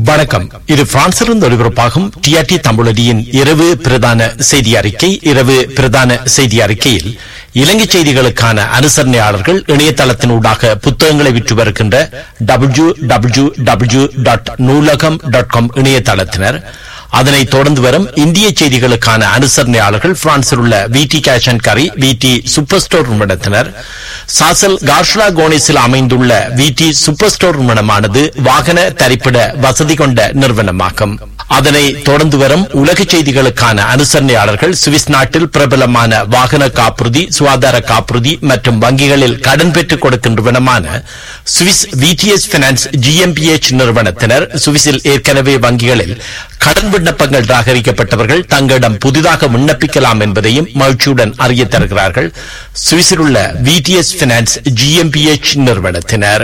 வணக்கம் இது பிரான்சிலிருந்து ஒலிபரப்பாகும் டிஆர்டி தமிழடியின் இரவு பிரதான செய்தி அறிக்கை இரவு பிரதான செய்தி அறிக்கையில் இலங்கை செய்திகளுக்கான அனுசரணையாளர்கள் இணையதளத்தினூடாக புத்தகங்களை விற்று வருகின்ற W W W dot Noolaham dot com இணையதளத்தினர் அதனைத் தொடர்ந்து வரும் இந்திய செய்திகளுக்கான அனுசரணையாளர்கள் பிரான்சில் உள்ள விடி கேஷ் அண்ட் கரி விடி சூப்பர் ஸ்டோர் நிறுவனத்தினர் சாசல் கார்ஷ்லா கோனிஸில் அமைந்துள்ள விடி சூப்பர் ஸ்டோர் நிறுவனமானது வாகன தரிப்பிட வசதி கொண்ட நிறுவனமாகும் அதனை தொடர்ந்து வரும் உலக செய்திகளுக்கான அனுசரணையாளர்கள் சுவிஸ் நாட்டில் பிரபலமான வாகன காப்புறுதி சுகாதார காப்புறுதி மற்றும் வங்கிகளில் கடன் பெற்றுக் கொடுக்கின்றவனமான சுவிஸ் விடிஎஸ் பினான்ஸ் ஜிஎம்பிஎச் நிறுவனத்தினர் சுவிஸில் ஏற்கனவே வங்கிகளில் கடன் விண்ணப்பங்கள் நிராகரிக்கப்பட்டவர்கள் தங்களிடம் புதிதாக விண்ணப்பிக்கலாம் என்பதையும் மகிழ்ச்சியுடன் அறிய தருகிறார்கள் சுவிஸில் உள்ள விடிஎஸ் பினான்ஸ் ஜிஎம்பிஎச் நிறுவனத்தினர்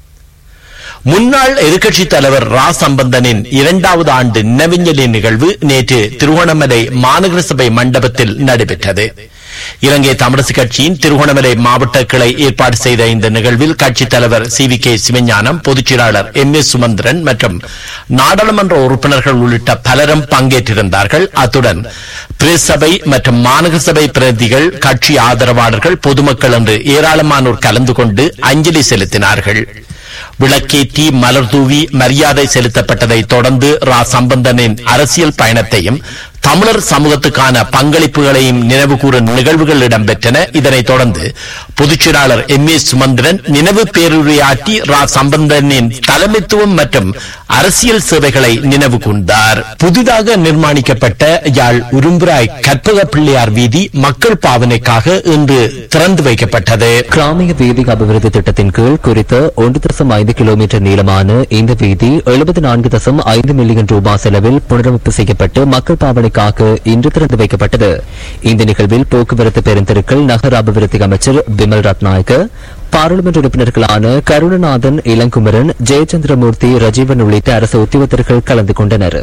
முன்னாள் எதிர்க்கட்சித் தலைவர் ரா சம்பந்தனின் இரண்டாவது ஆண்டு நினைவஞ்சலி நிகழ்வு நேற்று திருவோணமலை மாநகர சபை மண்டபத்தில் நடைபெற்றது இலங்கை தமிழரசு கட்சியின் திருகோணமலை மாவட்ட கிளை ஏற்பாடு செய்த இந்த நிகழ்வில் கட்சித் தலைவர் சி வி கே சிவஞானம் பொதுச் செயலாளர் எம் எஸ் சுமந்திரன் மற்றும் நாடாளுமன்ற உறுப்பினர்கள் உள்ளிட்ட பலரும் பங்கேற்றிருந்தார்கள் அத்துடன் பிரஸ் சபை மற்றும் மாநகர சபை பிரதிகள் கட்சி ஆதரவாளர்கள் பொதுமக்கள் என்று ஏராளமானோர் கலந்து கொண்டு அஞ்சலி செலுத்தினார்கள் விளக்கேற்றி மலர் தூவி மரியாதை செலுத்தப்பட்டதை தொடர்ந்து ரா சம்பந்தனின் அரசியல் பயணத்தையும் தமிழர் சமூகத்துக்கான பங்களிப்புகளையும் நினைவு கூறும் நிகழ்வுகள் இடம்பெற்றன இதனைத் தொடர்ந்து பொதுச் செயலாளர் எம் ஏ சுமந்திரன் நினைவு பேருரையாற்றி ரா சம்பந்தனின் தலைமைத்துவம் மற்றும் அரசியல் சேவைகளை நினைவு கூர்ந்தார் புதிதாக நிர்மாணிக்கப்பட்ட யாழ் உரும்புராய் கற்பக பிள்ளையார் வீதி மக்கள் பாவனைக்காக இன்று திறந்து வைக்கப்பட்டது கிராமிய வீதி அபிவிருத்தி திட்டத்தின் கீழ் குறித்த ஒன்று தசம் ஐந்து கிலோமீட்டர் நீளமான இந்த வீதி எழுபத்தி நான்கு தசம் ஐந்து மில்லியன் ரூபாய் செலவில் புனரமைப்பு செய்யப்பட்டு மக்கள் பாவனைக்காக இன்று திறந்து வைக்கப்பட்டது இந்த நிகழ்வில் போக்குவரத்து பெருந்தெருக்கள் நகர அபிவிருத்தி அமைச்சர் பிமல் ரத்நாயக்க பாராளுமன்ற உறுப்பினர்களான கருணநாதன் இளங்குமரன் ஜெயச்சந்திரமூர்த்தி ரஜீவன் உள்ளிட்ட அரசு உத்தியோகத்தர்கள் கலந்து கொண்டனர்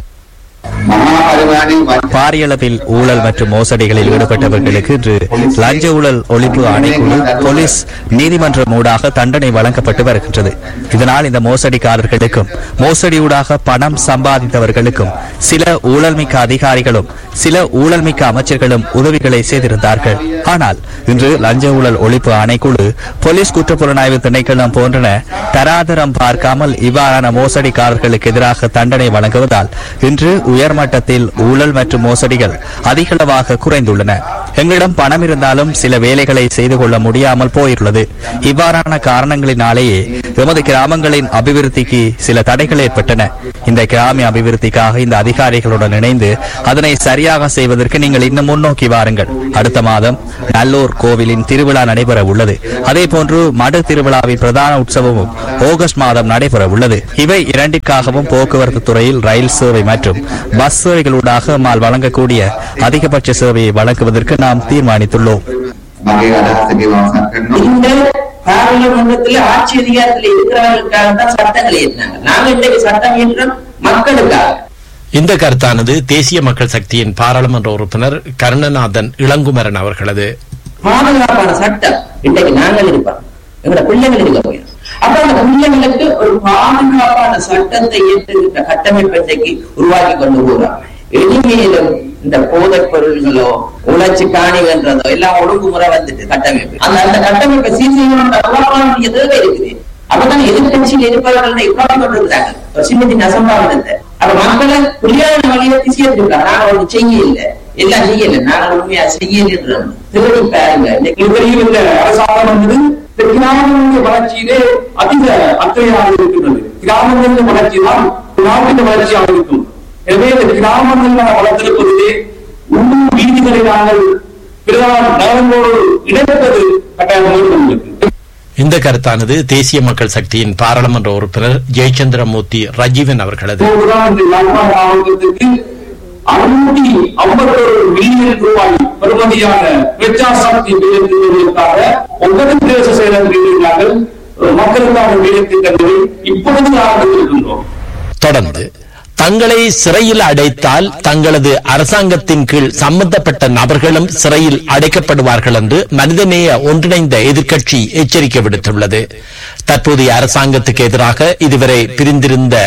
பாரியளவில் ஊழல் மற்றும் மோசடிகளில் ஈடுபட்டவர்களுக்கு இன்று லஞ்ச ஊழல் ஒழிப்பு ஆணைக்குழு போலீஸ் நீதிமன்றம் ஊடாக தண்டனை வழங்கப்பட்டு வருகின்றது இதனால் இந்த மோசடிக்காரர்களுக்கும் மோசடியூடாக பணம் சம்பாதித்தவர்களுக்கும் சில ஊழல்மிக்க அதிகாரிகளும் சில ஊழல்மிக்க அமைச்சர்களும் உதவிகளை செய்திருந்தார்கள் ஆனால் இன்று லஞ்ச ஊழல் ஒழிப்பு ஆணைக்குழு போலீஸ் குற்றப்புலனாய்வு திணைக்களம் போன்றன தராதரம் பார்க்காமல் இவ்வாறான மோசடிக்காரர்களுக்கு எதிராக தண்டனை வழங்குவதால் இன்று உயர்மட்டத்தில் ஊழல் மற்றும் மோசடிகள் அதிகளவாக குறைந்துள்ளன எங்களிடம் பணம் இருந்தாலும் சில வேலைகளை செய்து கொள்ள முடியாமல் போயுள்ளது இவ்வாறான காரணங்களினாலேயே எமது கிராமங்களின் அபிவிருத்திக்கு சில தடைகள் ஏற்பட்டன இந்த கிராமிய அபிவிருத்திக்காக இந்த அதிகாரிகளுடன் இணைந்து அதனை சரியாக செய்வதற்கு நீங்கள் இன்னும் முன்னோக்கி வாருங்கள் அடுத்த மாதம் நல்லூர் கோவிலின் திருவிழா நடைபெற உள்ளது அதே போன்று மடு திருவிழாவின் பிரதான உற்சவமும் ஆகஸ்ட் மாதம் நடைபெற உள்ளது இவை இரண்டிற்காகவும் போக்குவரத்து துறையில் ரயில் சேவை மற்றும் பஸ் சேவைகளூடாக மால் வழங்கக்கூடிய அதிகபட்ச சேவையை வழங்குவதற்கு நாம் தீர்மானித்துள்ளோம் මගේ අදහස ගෙවවසන් කරනවා இந்த பாராளுமன்றத்துல ஆட்சி அதிகாரத்துல இருக்கிறவர்களுக்காக தான் சட்டங்களை ஏற்றினாங்க நாங்க இன்றைக்கு சட்டம் ஏற்றோம் மக்களுக்காக இந்த கருத்தானது தேசிய மக்கள் சக்தியின் பாராளுமன்ற உறுப்பினர் கருணநாதன் இளங்குமரன் அவர்களது பாதுகாப்பான சட்டம் இன்றைக்கு நாங்கள் இருப்போம் எங்களோட பிள்ளைகள் இருக்க போயிடும் அப்ப அந்த பிள்ளைகளுக்கு ஒரு பாதுகாப்பான சட்டத்தை ஏற்றுகின்ற கட்டமைப்பை இன்றைக்கு உருவாக்கி கொண்டு போறோம் எளிமையிலும் இந்த போதைப் பொருள்களோ உழைச்சி காணிகன்றதோ எல்லாம் ஒழுங்குமுறை வந்துட்டு கட்டமைப்பு அந்த அந்த கட்டமைப்பை சீர் செய்யணும்ன்ற உருவாக்க தேவை இருக்குது அப்பதான் எதிர்கட்சியில் இருப்பவர்கள் உருவாக்கி கொண்டிருக்கிறாங்க ஒரு சின்ன சின்ன அசம்பாவிதத்தை அப்ப மக்களை புரியாத வழியில திசையிருக்காங்க நாங்க ஒண்ணு செய்ய இல்லை எல்லாம் செய்யல நாங்கள் உண்மையா செய்யலன்றோம் திருடி பாருங்க இன்னைக்கு இதுவரையும் இந்த அரசாங்கம் என்பது இந்த கிராமங்களுடைய வளர்ச்சியிலே அதிக அக்கறையாக இருக்கின்றது கிராமங்களின் வளர்ச்சி தான் நாட்டின் வளர்ச்சியாக இருக்கும் எனவே இந்த கிராமங்களில் நாம் வளர்த்திருப்பதிலே உள்ளூர் வீதிகளை நாங்கள் பிரதான நகரங்களோடு இணைப்பது கட்டாயமாக இருக்கிறது இந்த கருத்தானது தேசிய மக்கள் சக்தியின் பாராளுமன்ற உறுப்பினர் ஜெயச்சந்திரமூர்த்தி ரஜீவன் அவர்களது உதாரணத்தை யாழ்ப்பாண மாவட்டத்துக்கு அறுநூற்றி ஐம்பத்தொரு மில்லியன் ரூபாய் பெறுமதியான பிரச்சார சக்தி வேலைக்காக ஒவ்வொரு பிரதேச செயலர்கள் நாங்கள் மக்களுக்கான வேலை திட்டங்களை இப்பொழுது ஆரம்பித்திருக்கின்றோம் தொடர்ந்து தங்களை சிறையில் அடைத்தால் தங்களது அரசாங்கத்தின் கீழ் சம்பந்தப்பட்ட நபர்களும் சிறையில் அடைக்கப்படுவார்கள் என்று மனிதநேய ஒன்றிணைந்த எதிர்க்கட்சி எச்சரிக்கை விடுத்துள்ளது தற்போதைய அரசாங்கத்துக்கு எதிராக இதுவரை பிரிந்திருந்த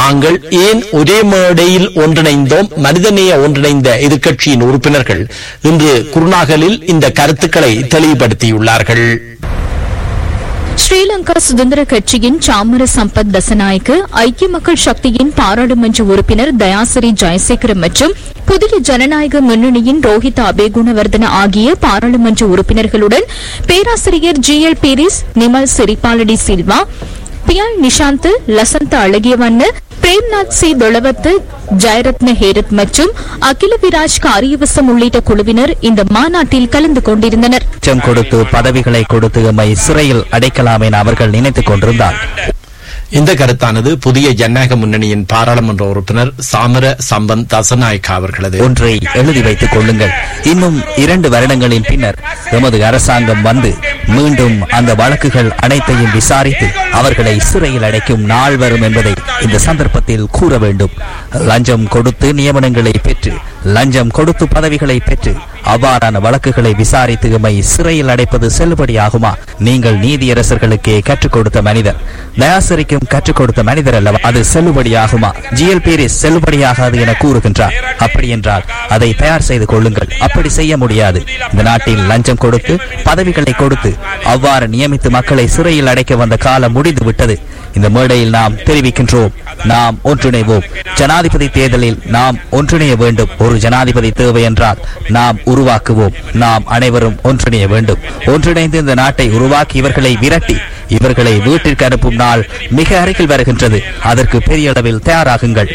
நாங்கள் ஏன் ஒரே மேடையில் ஒன்றிணைந்தோம் மனிதநேய ஒன்றிணைந்த எதிர்க்கட்சியின் உறுப்பினர்கள் இன்று குருநாகலில் இந்த கருத்துக்களை தெளிவுபடுத்தியுள்ளார்கள் ஸ்ரீலங்கா சுதந்திர கட்சியின் சாமர சம்பத் தசநாயக்கு ஐக்கிய மக்கள் சக்தியின் பாராளுமன்ற உறுப்பினர் தயாசிரி ஜெயசேகர மற்றும் புதிய ஜனநாயக முன்னணியின் ரோஹித் அபேகுணவர்தன ஆகிய பாராளுமன்ற உறுப்பினர்களுடன் பேராசிரியர் G L Peiris Nimal Siripala de Silva Piyal Nishantha Lasantha Alagiyawanna Premnath C Dolawatte Jayaratne Herath மற்றும் அகில விராஜ் காரியவசம் உள்ளிட்ட குழுவினர் இந்த மாநாட்டில் கலந்து கொண்டிருந்தனர் லஞ்சம் கொடுத்து பதவிகளை கொடுத்து எம்மை சிறையில் அடைக்கலாம் என அவர்கள் நினைத்துக் கொண்டிருந்தார் இந்த கருத்தானது புதிய ஜனநாயக முன்னணியின் பாராளுமன்ற உறுப்பினர் சாமர சம்பந்த் தசநாயக்கா அவர்களது ஒன்றை எழுதி வைத்துக் கொள்ளுங்கள் இன்னும் இரண்டு வருடங்களின் பின்னர் எமது அரசாங்கம் வந்து மீண்டும் அந்த வழக்குகள் அனைத்தையும் விசாரித்து அவர்களை சிறையில் அடைக்கும் நாள் வரும் என்பதை இந்த சந்தர்ப்பத்தில் கூற வேண்டும் லஞ்சம் கொடுத்து நியமனங்களை பெற்று லஞ்சம் கொடுத்து பதவிகளை பெற்று அவ்வாறான வழக்குகளை விசாரித்து எம்மை சிறையில் அடைப்பது செல்லுபடியாகுமா நீங்கள் நீதியரசர்களுக்கே கற்றுக் கொடுத்த மனிதர் தயாசரிக்கும் கற்றுக் கொடுத்த மனிதர் அல்லவா அது செல்லுபடியாகுமா ஜிஎல் பீரிஸ் செல்லுபடியாகாது என கூறுகின்றார் அப்படி என்றால் அதை தயார் செய்து கொள்ளுங்கள் அப்படி செய்ய முடியாது இந்த நாட்டில் லஞ்சம் கொடுத்து பதவிகளை கொடுத்து அவ்வாறு நியமித்து மக்களை சிறையில் அடைக்க வந்த காலம் முடிந்து விட்டது இந்த மேடையில் நாம் தெரிவிக்கின்றோம் நாம் ஒன்றிணைவோம் ஜனாதிபதி தேர்தலில் நாம் ஒன்றிணைய வேண்டும் ஒரு ஜனாதிபதி தேவை என்றால் நாம் உருவாக்குவோம் நாம் அனைவரும் ஒன்றிணைய வேண்டும் ஒன்றிணைந்து இந்த நாட்டை உருவாக்கி இவர்களை விரட்டி இவர்களை வீட்டிற்கு அனுப்பும் நாள் மிக அருகில் வருகின்றது அதற்கு பெரிய அளவில் தயாராகுங்கள்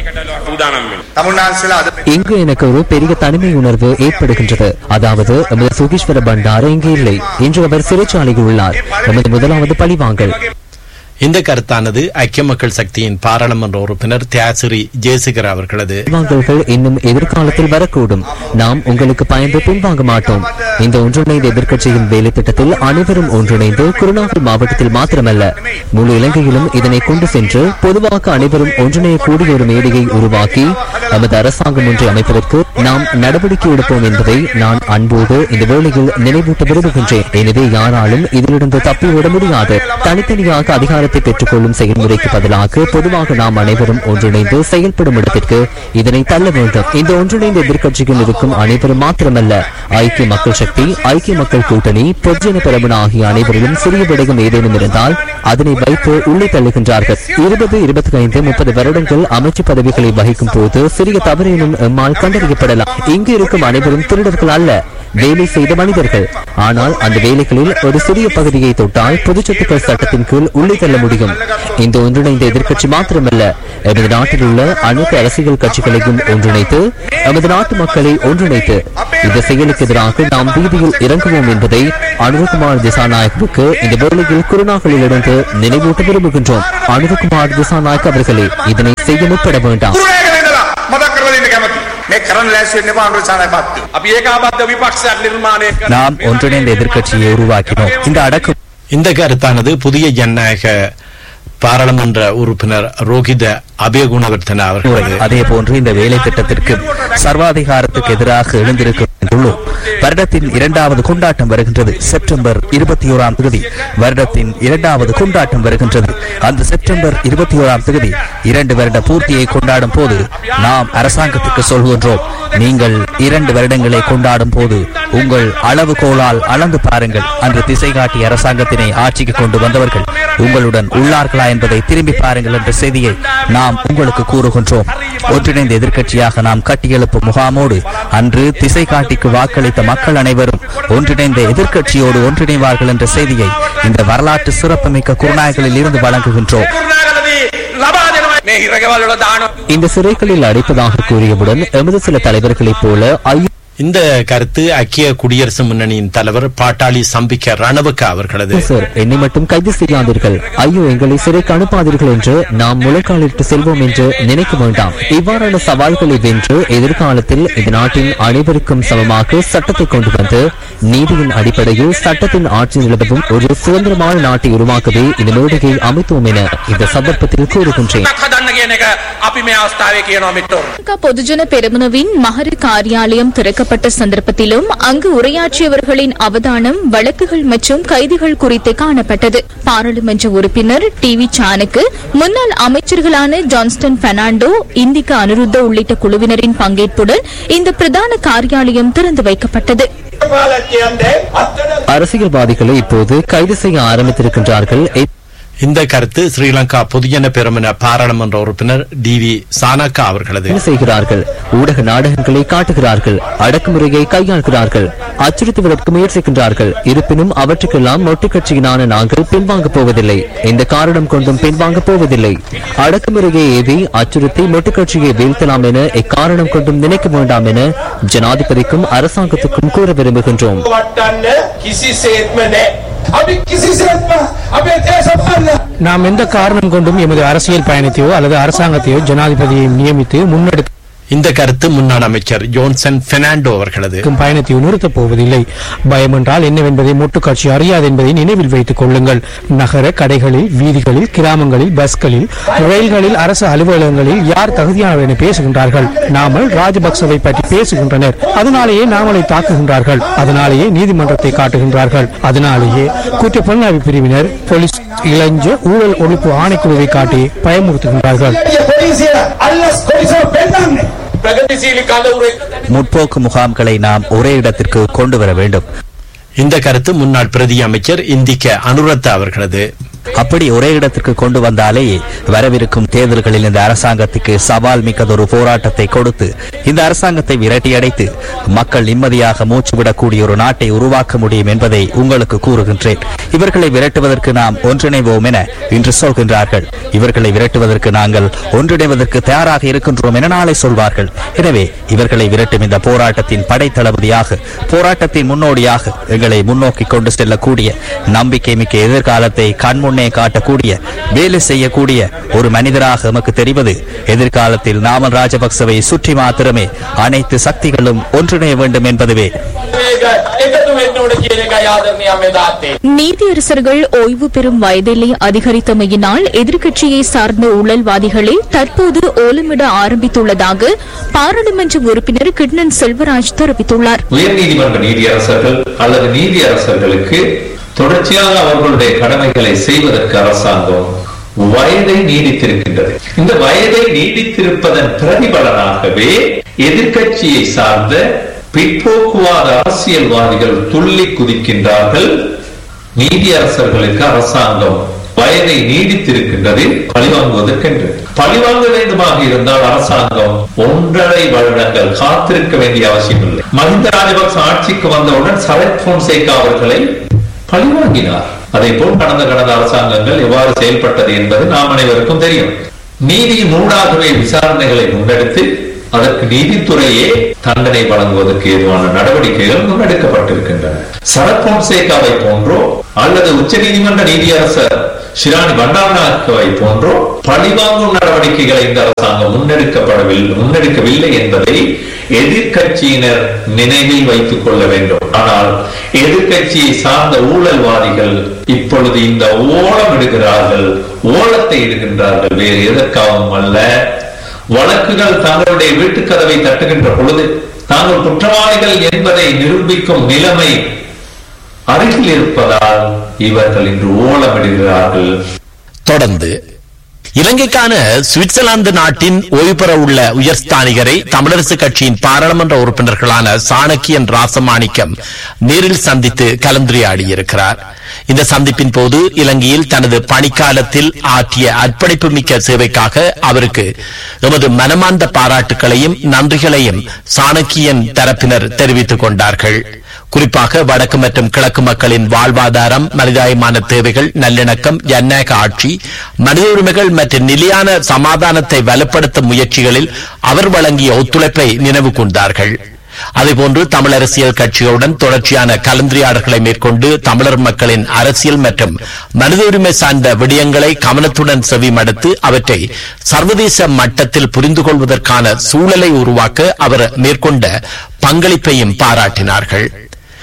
இங்கு எனக்கு ஒரு பெரிய தனிமை உணர்வு ஏற்படுகின்றது அதாவது எமது சுகீஸ்வர பண்டார இங்கு இல்லை இன்று அவர் சிறைச்சாலையில் உள்ளார் எமது முதலாவது பழிவாங்கல் இந்த கருத்தானது ஐக்கிய மக்கள் சக்தியின் பாராளுமன்ற உறுப்பினர் தியாசிரி ஜெயசேகர் அவர்களது பழிவாங்கல்கள் இன்னும் எதிர்காலத்தில் வரக்கூடும் நாம் உங்களுக்கு பயந்து பின்வாங்க மாட்டோம் இந்த ஒன்றிணைந்த எதிர்க்கட்சியின் வேலை திட்டத்தில் அனைவரும் ஒன்றிணைந்து குருநாகல் மாவட்டத்தில் மாத்திரமல்ல முழு இலங்கையிலும் இதனை கொண்டு சென்று பொதுவாக அனைவரும் ஒன்றிணையக்கூடிய ஒரு மேடையை உருவாக்கி நமது அரசாங்கம் ஒன்றை அமைப்பதற்கு நாம் நடவடிக்கை எடுப்போம் என்பதை நான் அன்போடு இந்த வேளையில் நினைவூட்ட விரும்புகின்றேன் எனவே யாராலும் இதிலிருந்து தப்பிவிட முடியாது தனித்தனியாக அதிகாரத்தை பெற்றுக் கொள்ளும் செயல்முறைக்கு பதிலாக பொதுவாக நாம் அனைவரும் ஒன்றிணைந்து செயல்படும் இடத்திற்கு இதனை தள்ள வேண்டும் இந்த ஒன்றிணைந்த எதிர்க்கட்சியில் இருக்கும் அனைவரும் மாத்திரமல்ல ஐக்கிய மக்கள் சக்தி ஐக்கிய மக்கள் கூட்டணி பொதுஜன பெரமுன ஆகிய அனைவரிலும் சிறிய விடயம் ஏதேனும் இருந்தால் அதனை வைத்து உள்ளே தள்ளுகின்றார்கள் இருபது இருபத்தி ஐந்து முப்பது வருடங்கள் அமைச்சு பதவிகளை வகிக்கும் போது சிறிய தவறேனும் எம்மால் கண்டறியப்படலாம் இங்கு இருக்கும் அனைவரும் திருடர்கள் அல்ல வேலை செய்த மனிதர்கள் ஆனால் அந்த வேலைகளில் ஒரு சிறிய பகுதியை தொட்டால் பொது சொத்துக்கள் சட்டத்தின் கீழ் உள்ளே தள்ள முடியும் இந்த ஒன்றிணைந்த எதிர்க்கட்சி மாத்திரமல்ல எமது நாட்டில் உள்ள அனைத்து அரசியல் கட்சிகளையும் ஒன்றிணைத்து எமது நாட்டு மக்களை ஒன்றிணைத்து இந்த செயலுக்கு எதிராக நாம் வீதியில் இறங்குவோம் என்பதை அனுரகுமார் திசாநாயகவுக்கு இந்த வேளையில் குருநாகலிலிருந்து நினைவூட்ட விரும்புகின்றோம் அனுரகுமார் திசாநாயக் அவர்களே இதனை செய்ய முற்பட வேண்டாம் මදක් කරලා දෙන්න කැමති. මේ කරන්න ලෑස්ති වෙන්න එපා අනුරචානය පත්තු. අපි ඒකාබද්ධ විපක්ෂයක් නිර්මාණය කරන්න. நாம் ஒன்றிணைந்த எதிர்க்கட்சியை உருவாக்கினோம் இந்த அடக்கு இந்த கருத்தானது புதிய ஜனநாயக பாராளுமன்ற உறுப்பினர் ரோஹித அபயகுணவர்த்தன அவர்களது அதே போன்று இந்த வேலை திட்டத்திற்கு சர்வாதிகாரத்துக்கு எதிராக எழுந்திருக்கும் என்றுள்ளோம் வருடத்தின் இரண்டாவது கொண்டாட்டம் வருகின்றது செப்டம்பர் இருபத்தி ஓராம் தேதி வருடத்தின் இரண்டாவது கொண்டாட்டம் வருகின்றது அந்த செப்டம்பர் இருபத்தி ஓராம் தேதி இரண்டு வருட பூர்த்தியை கொண்டாடும் போது நாம் அரசாங்கத்துக்கு சொல்கின்றோம் நீங்கள் இரண்டு வருடங்களை கொண்டாடும் போது உங்கள் அளவுகோலால் அளந்து பாருங்கள் அன்று திசை காட்டி அரசாங்கத்தினை ஆட்சிக்கு கொண்டு வந்தவர்கள் உங்களுடன் உள்ளார்களா என்பதை திரும்பி பாருங்கள் என்ற செய்தியை நாம் உங்களுக்கு கூறுகின்றோம் ஒன்றிணைந்த எதிர்க்கட்சியாக நாம் கட்டியெழுப்பும் முகாமோடு அன்று திசை காட்டிக்கு வாக்களித்த மக்கள் அனைவரும் ஒன்றிணைந்த எதிர்க்கட்சியோடு ஒன்றிணைவார்கள் என்ற செய்தியை இந்த வரலாற்று சிறப்புமிக்க குருநாயகளில் இருந்து வழங்குகின்றோம் කරුණාකරදී ලබා දෙනවා මේ හිරගෙවල් වල දානවා. இந்த சிறைகளில் அடைப்பதாக கூறியவுடன் எமது சில தலைவர்களைப் போல ஐயோ இந்த கருத்து ஐக்கிய குடியரசு முன்னணியின் தலைவர் பாட்டாளி சம்பிக்க ரணவக்க அவர்களது சார் என்னை மட்டும் கைது செய்யாதீர்கள் ஐயோ எங்களை சிறைக்கு அனுப்பாதீர்கள் என்று நாம் முழக்காலிட்டு செல்வோம் என்று நினைக்க வேண்டாம் இவ்வாறான சவால்களை வென்று எதிர்காலத்தில் இந்த நாட்டின் அனைவருக்கும் சமமாக சட்டத்தை கொண்டு வந்து நீதியின் அடிப்படையில் சட்டத்தின் ஆட்சி நிலவும் ஒரு சுதந்திரமான நாட்டை உருவாக்கவே இந்த மேடையை அமைத்தோம் என இந்த சந்தர்ப்பத்தில் கூறுகின்றேன் හදන්න කියන එක අපි මේ අවස්ථාවේ කියනවා මිට්ටෝ. ஸ்ரீலங்கா பொதுஜன பெருமனவின் மகர காரியாலயம் திறக்கப்பட்ட சந்தர்ப்பத்திலும் அங்கு உரையாற்றியவர்களின் அவதானம் வழக்குகள் மற்றும் கைதுகள் குறித்து காணப்பட்டது பாராளுமன்ற உறுப்பினர் டி வி சானுக்கு முன்னாள் அமைச்சர்களான ஜான்ஸ்டன் பெர்னாண்டோ இந்திக்கு அனுருத்த உள்ளிட்ட குழுவினரின் பங்கேற்புடன் இந்த பிரதான காரியாலயம் திறந்து வைக்கப்பட்டது அரசியல்வாதிகளை இப்போது கைது செய்ய ஆரம்பித்திருக்கின்றார்கள் இந்த கருத்து ஸ்ரீலங்கா பொதுஜன பெருமன பாராளுமன்ற உறுப்பினர் டி வி சானக்கா அவர்களது என்ன செய்கிறார்கள் ஊடக நாடகங்களை காட்டுகிறார்கள் அடக்குமுறையை கையாள்கிறார்கள் அச்சுறுத்துவதற்கு முயற்சிக்கின்றார்கள் இருப்பினும் அவற்றுக்கெல்லாம் மொட்டு கட்சியினான நாங்கள் பின்வாங்கப் போவதில்லை எந்த காரணம் கொண்டும் பின்வாங்கப் போவதில்லை அடக்குமுறையை ஏவி அச்சுறுத்தி மொட்டு கட்சியை வீழ்த்தலாம் என எக்காரணம் கொண்டும் நினைக்க வேண்டாம் என ஜனாதிபதிக்கும் அரசாங்கத்துக்கும் கூற விரும்புகின்றோம் நாம் எந்த காரணம் கொண்டும் எமது அரசியல் பயணத்தையோ அல்லது அரசாங்கத்தையோ ஜனாதிபதியை நியமித்து முன்னெடுக்கும் இந்த கருத்து முன்னாள் அமைச்சர் ஜோன்சன் பெர்னாண்டோ அவர்களது பயணத்தை நிறுத்தப் போவதில்லை பயம் என்றால் என்னவென்பதை மொட்டு காட்சி அறியாது என்பதை நினைவில் வைத்துக் கொள்ளுங்கள் நகர கடைகளில் வீதிகளில் கிராமங்களில் பஸ்களில் ரயில்களில் அரசு அலுவலகங்களில் யார் தகுதியானவர் என பேசுகின்றார்கள் நாமல் ராஜபக்சவை பற்றி பேசுகின்றனர் அதனாலேயே நாமலை தாக்குகின்றார்கள் அதனாலேயே நீதிமன்றத்தை காட்டுகின்றார்கள் அதனாலேயே குற்ற புலனாய்வு பிரிவினர் போலீஸ் இளஞ்ச ஊழல் ஒழிப்பு ஆணைக்குழுவை காட்டி பயமுறுத்துகின்றார்கள் ප්‍රගතිශීලි කඳවුරේ முற்போக்கு முகாம்களை நாம் ஒரே இடத்திற்கு கொண்டு வர வேண்டும் இந்த கருத்து முன்னாள் பிரதி அமைச்சர் இந்திக்க அனுரத்த அவர்களது அப்படி ஒரே இடத்திற்கு கொண்டு வந்தாலே வரவிருக்கும் தேர்தல்களில் இந்த அரசாங்கத்துக்கு சவால் மிக்கதொரு போராட்டத்தை கொடுத்து இந்த அரசாங்கத்தை விரட்டியடைத்து மக்கள் நிம்மதியாக மூச்சுவிடக்கூடிய ஒரு நாட்டை உருவாக்க முடியும் என்பதை உங்களுக்கு கூறுகின்றேன் இவர்களை விரட்டுவதற்கு நாம் ஒன்றிணைவோம் என இன்று சொல்கின்றார்கள் இவர்களை விரட்டுவதற்கு நாங்கள் ஒன்றிணைவதற்கு தயாராக இருக்கின்றோம் என நாளை சொல்வார்கள் எனவே இவர்களை விரட்டும் இந்த போராட்டத்தின் படைத்தளபதியாக போராட்டத்தின் முன்னோடியாக எங்களை முன்னோக்கி கொண்டு செல்லக்கூடிய நம்பிக்கை மிக்க எதிர்காலத்தை கண்முன்னே காட்டக்கூடிய வேலை செய்யக்கூடிய ஒரு மனிதராக எமக்கு தெரிவது எதிர்காலத்தில் நாமல் ராஜபக்சவை சுற்றி மாத்திரமே அனைத்து சக்திகளும் ஒன்றிணைய வேண்டும் என்பதுவே එකතු වෙන්න ඕන කියන එකයි ආදරණීය මේ තාත්තේ. நீதியரசர்கள் ஓய்வு பெறும் வயதிலே அதிகரித்தமையினால் எதிர்க்கட்சியை சார்ந்த ஊழல்வாதிகளை தற்போது ஓலமிட ஆரம்பித்துள்ளதாக பாராளுமன்ற உறுப்பினர் கிட்னன் செல்வராஜ் தெரிவித்துள்ளார் உயர்நீதிமன்ற நீதியரசர்கள் அல்லது நீதியரசர்களுக்கு தொடர்ச்சியாக அவர்களுடைய கடமைகளை செய்வதற்கு அரசாங்கம் வயதை நீடித்திருக்கின்றது இந்த வயதை நீடித்திருப்பதன் பிரதிபலனாகவே எதிர்க்கட்சியை சார்ந்த பிற்போக்குவாத அரசியல்வாதிகள் துள்ளி குதிக்கின்றார்கள் நீதியரசர்களுக்கு அரசாங்கம் வயதை நீடித்திருக்கின்றது பழிவாங்குவதற்கென்று பழிவாங்க வேண்டுமாக இருந்தால் அரசாங்கம் ஒன்றரை வருடங்கள் காத்திருக்க வேண்டிய அவசியம் இல்லை மஹிந்த ராஜபக்ச ஆட்சிக்கு வந்தவுடன் சரத் போன்சேகா அவர்களை பழிவாங்கினார் அதே போல் கடந்த கடந்த அரசாங்கங்கள் எவ்வாறு செயல்பட்டது என்பது நாம் அனைவருக்கும் தெரியும் நீதியின் ஊடாகவே விசாரணைகளை முன்னெடுத்து அதற்கு நீதித்துறையே தண்டனை வழங்குவதற்கு ஏதுவான நடவடிக்கைகள் முன்னெடுக்கப்பட்டிருக்கின்றன சரத் போன்சேகாவை போன்றோ அல்லது உச்ச நீதிமன்ற நீதியரசர் ஷிராணி பண்டாரநாயக்கவை போன்றோ பழிவாங்கும் நடவடிக்கைகளை இந்த அரசாங்கம் முன்னெடுக்கப்படவில்லை முன்னெடுக்கவில்லை என்பதை எதிர்க்கட்சியினர் நினைவில் வைத்துக் கொள்ள வேண்டும் ஆனால் எதிர்க்கட்சியை சார்ந்த ஊழல்வாதிகள் இப்பொழுது இந்த ஓலம் இடுகிறார்கள் ஓலத்தை இடுகின்றார்கள் வேறு எதற்காகவும் அல்ல வழக்குகள் தங்களுடைய வீட்டுக் கதவை தட்டுகின்ற பொழுது தாங்கள் குற்றவாளிகள் என்பதை நிரூபிக்கும் நிலைமை அருகில் இருப்பதால் இவர்கள் இன்று ஓலமிடுகிறார்கள் தொடர்ந்து இலங்கைக்கான சுவிட்சர்லாந்து நாட்டின் ஓய்வு பெற உள்ள உயர்ஸ்தானிகரை தமிழரசு கட்சியின் பாராளுமன்ற உறுப்பினர்களான சாணக்கியன் ராசமாணிக்கம் நேரில் சந்தித்து கலந்துரையாடியிருக்கிறார் இந்த சந்திப்பின் போது இலங்கையில் தனது பணிக்காலத்தில் ஆற்றிய அர்ப்பணிப்பு மிக்க சேவைக்காக அவருக்கு எமது மனமார்ந்த பாராட்டுகளையும் நன்றிகளையும் சாணக்கியன் தரப்பினர் தெரிவித்துக் கொண்டார்கள் குறிப்பாக வடக்கு மற்றும் கிழக்கு மக்களின் வாழ்வாதாரம் மனிதாயமான தேவைகள் நல்லிணக்கம் ஜனநாயக ஆட்சி மனித உரிமைகள் மற்றும் நிலையான சமாதானத்தை வலுப்படுத்தும் முயற்சிகளில் அவர் வழங்கிய ஒத்துழைப்பை நினைவு கூர்ந்தார்கள் அதேபோன்று தமிழ் அரசியல் கட்சிகளுடன் தொடர்ச்சியான கலந்துரையாடல்களை மேற்கொண்டு தமிழர் மக்களின் அரசியல் மற்றும் மனித உரிமை சார்ந்த விடயங்களை கவனத்துடன் செவிமடுத்து அவற்றை சர்வதேச மட்டத்தில் புரிந்து கொள்வதற்கான சூழலை உருவாக்க அவர் மேற்கொண்ட பங்களிப்பையும் பாராட்டினார்கள்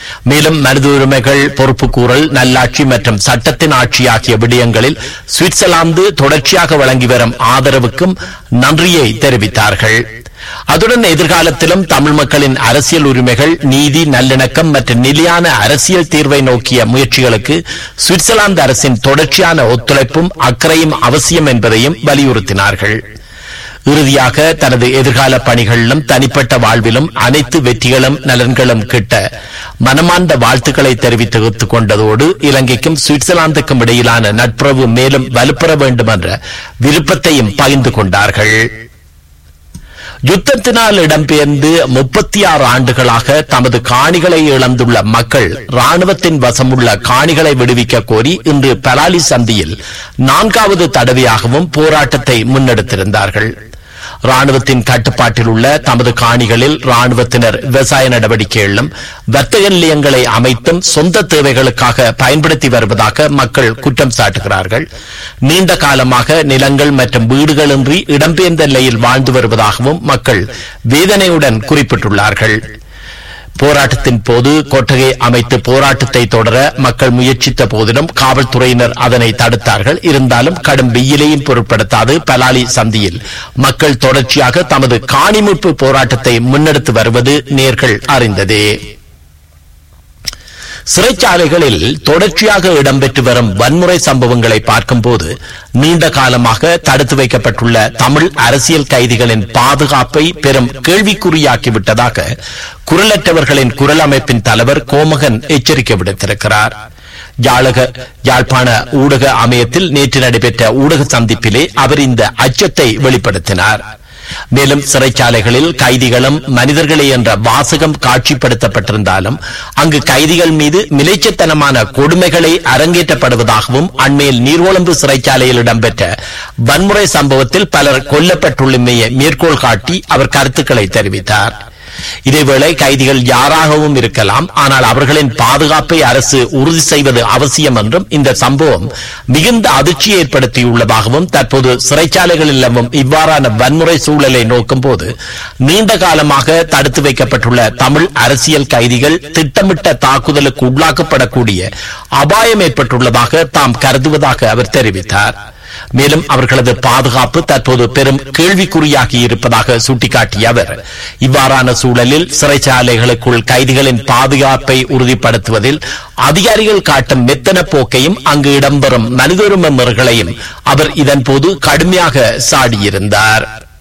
மேலும் மனித உரிமைகள் பொறுப்புக்கூறல் நல்லாட்சி மற்றும் சட்டத்தின் ஆட்சி ஆகிய விடயங்களில் சுவிட்சர்லாந்து தொடர்ச்சியாக வழங்கி வரும் ஆதரவுக்கும் நன்றியை தெரிவித்தார்கள் அதுடன் எதிர்காலத்திலும் தமிழ் மக்களின் அரசியல் உரிமைகள் நீதி நல்லிணக்கம் மற்றும் நிலையான அரசியல் தீர்வை நோக்கிய முயற்சிகளுக்கு சுவிட்சர்லாந்து அரசின் தொடர்ச்சியான ஒத்துழைப்பும் அக்கறையும் அவசியம் என்பதையும் வலியுறுத்தினார்கள் இறுதியாக தனது எதிர்கால பணிகளிலும் தனிப்பட்ட வாழ்விலும் அனைத்து வெற்றிகளும் நலன்களும் கிட்ட மனமார்ந்த வாழ்த்துக்களை தெரிவித்துக் கொண்டதோடு இலங்கைக்கும் சுவிட்சர்லாந்துக்கும் இடையிலான நட்புறவு மேலும் வலுப்பெற வேண்டும் என்ற விருப்பத்தையும் பகிர்ந்து கொண்டார்கள் யுத்தத்தினால் இடம்பெயர்ந்து முப்பத்தி ஆறு ஆண்டுகளாக தமது காணிகளை இழந்துள்ள மக்கள் ராணுவத்தின் வசமுள்ள காணிகளை விடுவிக்க கோரி இன்று பலாலி சந்தியில் நான்காவது தடவையாகவும் போராட்டத்தை முன்னெடுத்திருந்தார்கள் ராணுவத்தின் கட்டுப்பாட்டில் உள்ள தமது காணிகளில் ராணுவத்தினர் விவசாய நடவடிக்கைகளிலும் வர்த்தக நிலையங்களை அமைத்தும் சொந்த தேவைகளுக்காக பயன்படுத்தி வருவதாக மக்கள் குற்றம் சாட்டுகிறார்கள் நீண்ட காலமாக நிலங்கள் மற்றும் வீடுகளின்றி இடம்பெயர்ந்த நிலையில் வாழ்ந்து வருவதாகவும் மக்கள் வேதனையுடன் குறிப்பிட்டுள்ளார்கள் போராட்டத்தின் போது கொட்டகை அமைத்து போராட்டத்தை தொடர மக்கள் முயற்சித்த போதிலும் காவல்துறையினர் அதனை தடுத்தார்கள் இருந்தாலும் கடும் வெயிலையும் பொருட்படுத்தாது பலாலி சந்தியில் மக்கள் தொடர்ச்சியாக தமது காணிமுப்பு போராட்டத்தை முன்னெடுத்து வருவது நேர்கள் அறிந்ததே சிறைச்சாலைகளில் தொடர்ச்சியாக இடம்பெற்று வரும் வன்முறை சம்பவங்களை பார்க்கும்போது நீண்ட காலமாக தடுத்து வைக்கப்பட்டுள்ள தமிழ் அரசியல் கைதிகளின் பாதுகாப்பை பெரும் கேள்விக்குறியாக்கிவிட்டதாக குரலற்றவர்களின் குரல் அமைப்பின் தலைவர் கோமகன் எச்சரிக்கை விடுத்திருக்கிறார் யாழக யாழ்ப்பாண ஊடக அமையத்தில் நேற்று நடைபெற்ற ஊடக சந்திப்பிலே அவர் இந்த அச்சத்தை வெளிப்படுத்தினார் மேலும் சிறைச்சாலைகளில் கைதிகளும் மனிதர்களே என்ற வாசகம் காட்சிப்படுத்தப்பட்டிருந்தாலும் அங்கு கைதிகள் மீது மிலைச்சத்தனமான கொடுமைகளை அரங்கேற்றப்படுவதாகவும் அண்மையில் நீர்கொழும்பு சிறைச்சாலையில் இடம்பெற்ற வன்முறை சம்பவத்தில் பலர் கொல்லப்பட்டுள்ளமையை மேற்கோள் காட்டி அவர் கருத்துக்களை தெரிவித்தார் இதேவேளை கைதிகள் யாராகவும் இருக்கலாம் ஆனால் அவர்களின் பாதுகாப்பை அரசு உறுதி செய்வது அவசியம் என்றும் இந்த சம்பவம் மிகுந்த அதிர்ச்சி ஏற்படுத்தியுள்ளதாகவும் தற்போது சிறைச்சாலைகளில் நிலவும் இவ்வாறான வன்முறை சூழலை நோக்கும் போது நீண்ட காலமாக தடுத்து வைக்கப்பட்டுள்ள தமிழ் அரசியல் கைதிகள் திட்டமிட்ட தாக்குதலுக்கு உள்ளாக்கப்படக்கூடிய அபாயம் ஏற்பட்டுள்ளதாக தாம் கருதுவதாக அவர் தெரிவித்தார் மேலும் அவர்களது பாதுகாப்பு தற்போது பெரும் கேள்விக்குறியாகி இருப்பதாக சுட்டிக்காட்டிய அவர் இவ்வாறான சூழலில் சிறைச்சாலைகளுக்குள் கைதிகளின் பாதுகாப்பை உறுதிப்படுத்துவதில் அதிகாரிகள் காட்டும் மெத்தன போக்கையும் அங்கு இடம்பெறும் மனித உரிமை முறைகளையும் அவர் இதன்போது கடுமையாக சாடியிருந்தார்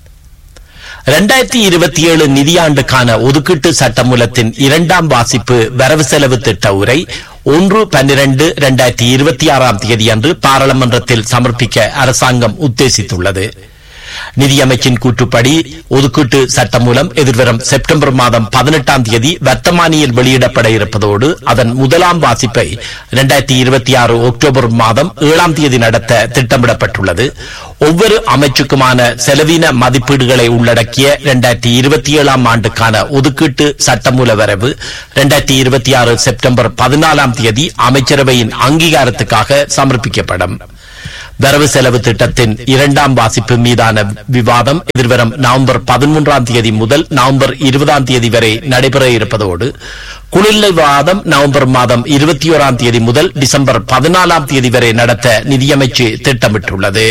இரண்டாயிரத்தி இருபத்தி ஏழு நிதியாண்டுக்கான ஒதுக்கீட்டு சட்டமூலத்தின் இரண்டாம் வாசிப்பு வரவு செலவு திட்ட உரை ஒன்று பன்னிரண்டு இரண்டாயிரத்தி இருபத்தி ஆறாம் தேதி அன்று பாராளுமன்றத்தில் சமர்ப்பிக்க அரசாங்கம் உத்தேசித்துள்ளது நிதியமைச்சின் கூற்றுப்படி ஒதுக்கீட்டு சட்டம் மூலம் எதிர்வரும் செப்டம்பர் மாதம் பதினெட்டாம் தேதி வர்த்தமானியில் வெளியிடப்பட இருப்பதோடு அதன் முதலாம் வாசிப்பை இரண்டாயிரத்தி இருபத்தி ஆறு அக்டோபர் மாதம் ஏழாம் தேதி நடத்த திட்டமிடப்பட்டுள்ளது ஒவ்வொரு அமைச்சுக்குமான செலவின மதிப்பீடுகளை உள்ளடக்கிய இரண்டாயிரத்தி இருபத்தி ஏழாம் ஆண்டுக்கான ஒதுக்கீட்டு சட்டமூல வரவு இரண்டாயிரத்தி இருபத்தி ஆறு செப்டம்பர் பதினாலாம் தேதி அமைச்சரவையின் அங்கீகாரத்துக்காக சமர்ப்பிக்கப்படும் வரவு செலவு திட்டத்தின் இரண்டாம் வாசிப்பு மீதான விவாதம் எதிர்வரும் நவம்பர் பதிமூன்றாம் தேதி முதல் நவம்பர் இருபதாம் தேதி வரை நடைபெற இருப்பதோடு குளிர்லை விவாதம் நவம்பர் மாதம் இருபத்தி ஓராம் தேதி முதல் டிசம்பர் பதினாலாம் தேதி வரை நடத்த நிதியமைச்சு திட்டமிட்டுள்ளது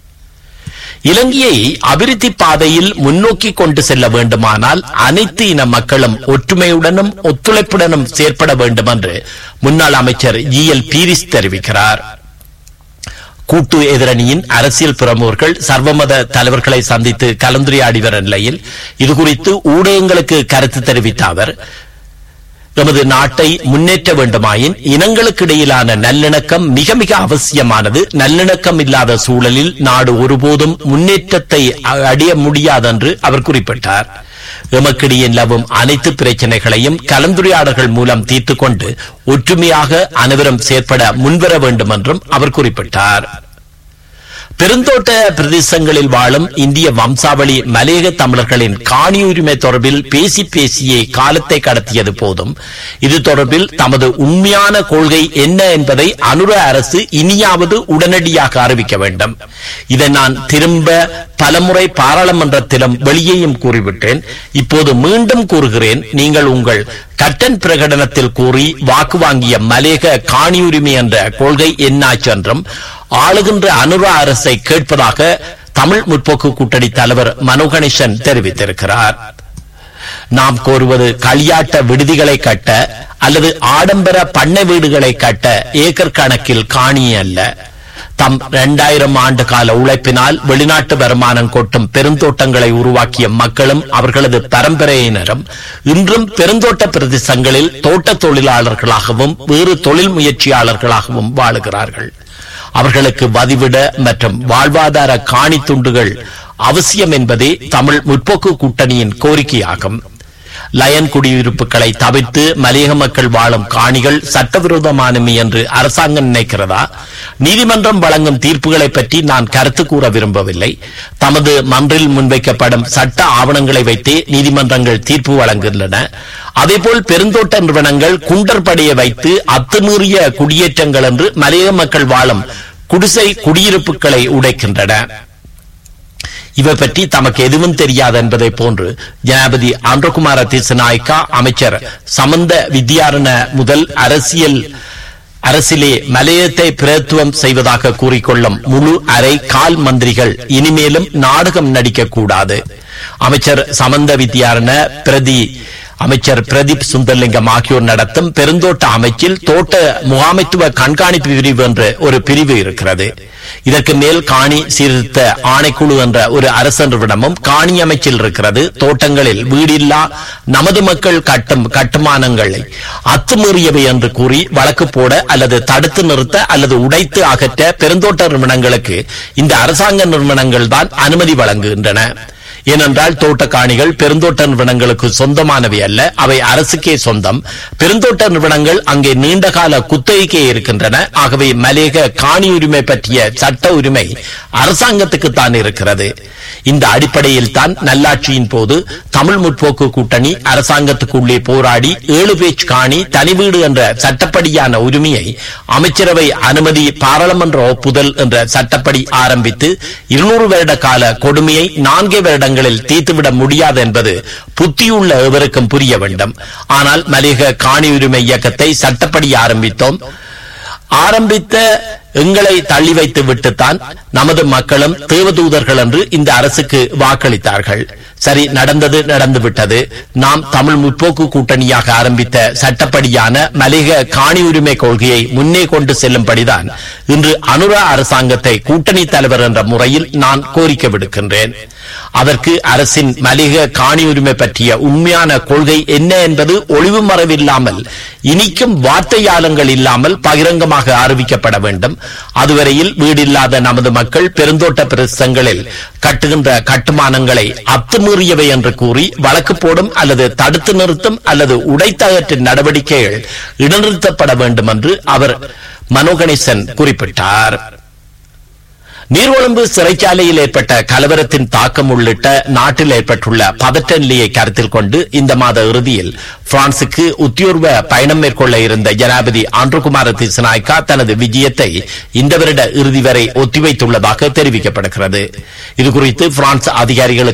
இலங்கையை அபிவிருத்தி பாதையில் முன்னோக்கி கொண்டு செல்ல வேண்டுமானால் அனைத்து இன மக்களும் ஒற்றுமையுடனும் ஒத்துழைப்புடனும் செயற்பட வேண்டும் என்று முன்னாள் அமைச்சர் ஜி எல் பீரிஸ் தெரிவிக்கிறார் கூட்டு எதிரணியின் அரசியல் பிரமுகர்கள் சர்வமத தலைவர்களை சந்தித்து கலந்துரையாடி வரும் நிலையில் இதுகுறித்து ஊடகங்களுக்கு கருத்து தெரிவித்த அவர் எமது நாட்டை முன்னேற்ற வேண்டுமாயின் இனங்களுக்கு இடையிலான நல்லிணக்கம் மிக மிக அவசியமானது நல்லிணக்கம் இல்லாத சூழலில் நாடு ஒருபோதும் முன்னேற்றத்தை அடைய முடியாதென்று அவர் குறிப்பிட்டார் எமக்கிடையே நிலவும் அனைத்து பிரச்சனைகளையும் கலந்துரையாடல்கள் மூலம் தீர்த்துக் கொண்டு ஒற்றுமையாக அனைவரும் செயற்பட முன்வர வேண்டும் என்றும் அவர் குறிப்பிட்டார் பெருந்தோட்ட பிரதேசங்களில் வாழும் இந்திய வம்சாவளி மலையக தமிழர்களின் காணி உரிமை தொடர்பில் பேசி பேசியே காலத்தை கடத்தியது போதும் இது தொடர்பில் தமது உண்மையான கொள்கை என்ன என்பதை அனுர அரசு இனியாவது உடனடியாக அறிவிக்க வேண்டும் இதை நான் திரும்ப பலமுறை பாராளுமன்றத்திலும் வெளியேயும் கூறிவிட்டேன் இப்போது மீண்டும் கூறுகிறேன் நீங்கள் உங்கள் கட்டன் பிரகடனத்தில் கூறி வாக்கு வாங்கிய மலேக காணியுரிமை என்ற கொள்கை என்னாச்சு என்றும் ஆளுகின்ற அனுரா அரசை கேட்பதாக தமிழ் முற்போக்கு கூட்டணி தலைவர் மனோ கணேசன் தெரிவித்திருக்கிறார் நாம் கோருவது களியாட்ட விடுதிகளை கட்ட அல்லது ஆடம்பர பண்ணை வீடுகளை கட்ட ஏக்கர் கணக்கில் காணி அல்ல தம் இரண்டாயிரம் ஆண்டு கால உழைப்பினால் வெளிநாட்டு வருமானம் கொட்டும் பெருந்தோட்டங்களை உருவாக்கிய மக்களும் அவர்களது பரம்பரையினரும் இன்றும் பெருந்தோட்ட பிரதேசங்களில் தோட்ட தொழிலாளர்களாகவும் வேறு தொழில் முயற்சியாளர்களாகவும் வாழுகிறார்கள் அவர்களுக்கு வதிவிட மற்றும் வாழ்வாதார காணி துண்டுகள் அவசியம் என்பதே தமிழ் முற்போக்கு கூட்டணியின் கோரிக்கையாகும் லயன் குடியிருப்புகளை தவிர்த்து மலையக மக்கள் வாழும் காணிகள் சட்டவிரோதமானமை என்று அரசாங்கம் நினைக்கிறதா நீதிமன்றம் வழங்கும் தீர்ப்புகளை பற்றி நான் கருத்து கூற விரும்பவில்லை தமது மன்றில் முன்வைக்கப்படும் சட்ட ஆவணங்களை வைத்தே நீதிமன்றங்கள் தீர்ப்பு வழங்குகின்றன அதேபோல் பெருந்தோட்ட நிறுவனங்கள் குண்டர் படையை வைத்து அத்துமீறிய குடியேற்றங்கள் என்று மலையக மக்கள் வாழும் குடிசை குடியிருப்புகளை உடைக்கின்றன இவை பற்றி தமக்கு எதுவும் தெரியாது என்பதை போன்று ஜனாபதி ஆந்திரகுமார திசநாயக்கா அமைச்சர் சமந்த வித்யாரண முதல் அரசியல் அரசிலே மலையத்தை பிரத்துவம் செய்வதாக கூறிக்கொள்ளும் முழு அரை கால் மந்திரிகள் இனிமேலும் நாடகம் நடிக்க கூடாது அமைச்சர் சமந்த வித்யாரண பிரதி அமைச்சர் பிரதீப் சுந்தர்லிங்கம் ஆகியோர் நடத்தும் பெருந்தோட்ட அமைச்சில் தோட்ட முகாமைத்துவ கண்காணிப்பு பிரிவு என்ற ஒரு பிரிவு இருக்கிறது இதற்கு மேல் காணி சீர்திருத்த ஆணைக்குழு என்ற ஒரு அரசு நிறுவனமும் காணி அமைச்சில் இருக்கிறது தோட்டங்களில் வீடில்லா நமது மக்கள் கட்டும் கட்டுமானங்களை அத்துமீறியவை என்று கூறி வழக்கு போட அல்லது தடுத்து நிறுத்த அல்லது உடைத்து அகற்ற பெருந்தோட்ட நிறுவனங்களுக்கு இந்த அரசாங்க நிறுவனங்கள் தான் அனுமதி வழங்குகின்றன ஏனென்றால் தோட்டக்காணிகள் பெருந்தோட்ட நிறுவனங்களுக்கு சொந்தமானவை அல்ல அவை அரசுக்கே சொந்தம் பெருந்தோட்ட நிறுவனங்கள் அங்கே நீண்டகால குத்தகைக்கே இருக்கின்றன ஆகவே மலேக காணி உரிமை பற்றிய சட்ட உரிமை அரசாங்கத்துக்கு தான் இருக்கிறது இந்த அடிப்படையில் தான் நல்லாட்சியின் போது தமிழ் முற்போக்கு கூட்டணி அரசாங்கத்துக்குள்ளே போராடி ஏழு பேச் காணி தனி வீடு என்ற சட்டப்படியான உரிமையை அமைச்சரவை அனுமதி பாராளுமன்ற ஒப்புதல் என்ற சட்டப்படி ஆரம்பித்து இருநூறு வருட கால கொடுமையை நான்கே வருடங்களில் தீர்த்துவிட முடியாது என்பது புத்தியுள்ள எவருக்கும் புரிய வேண்டும் ஆனால் மலிக காணி உரிமை இயக்கத்தை சட்டப்படி ஆரம்பித்தோம் ஆரம்பித்த எங்களை தள்ளி வைத்து விட்டுத்தான் நமது மக்களும் தேவதூதர்கள் என்று இந்த அரசுக்கு வாக்களித்தார்கள் சரி நடந்தது நடந்து விட்டது நாம் தமிழ் முற்போக்கு கூட்டணியாக ஆரம்பித்த சட்டப்படியான மலிக காணி உரிமை கொள்கையை முன்னே கொண்டு செல்லும்படிதான் இன்று அனுரா அரசாங்கத்தை கூட்டணி தலைவர் என்ற முறையில் நான் கோரிக்கை விடுக்கின்றேன் அதற்கு அரசின் மலிக காணி உரிமை பற்றிய உண்மையான கொள்கை என்ன என்பது ஒளிவு மறைவில்லாமல் இனிக்கும் வார்த்தையாளங்கள் இல்லாமல் பகிரங்கமாக அறிவிக்கப்பட வேண்டும் அதுவரையில் வீடில்லாத நமது மக்கள் பெருந்தோட்ட பிரதேசங்களில் கட்டுகின்ற கட்டுமானங்களை அத்துமீறியவை என்று கூறி வழக்கு போடும் அல்லது தடுத்து நிறுத்தும் அல்லது உடைத்தகற்றும் நடவடிக்கைகள் இடைநிறுத்தப்பட வேண்டும் என்று அவர் மனோகணேசன் குறிப்பிட்டார் நீர்கொழும்பு சிறைச்சாலையில் ஏற்பட்ட கலவரத்தின் தாக்கம் உள்ளிட்ட நாட்டில் ஏற்பட்டுள்ள பதற்ற நிலையை கருத்தில் கொண்டு இந்த மாத இறுதியில் பிரான்சுக்கு உத்தியோர்வ பயணம் மேற்கொள்ள இருந்த ஜனாபதி ஆண்ட்ருகுமார திசநாய்க்கா தனது விஜயத்தை இந்த வருட இறுதி வரை ஒத்திவைத்துள்ளதாக தெரிவிக்கப்படுகிறது இதுகுறித்து பிரான்ஸ் அதிகாரிகளுக்கு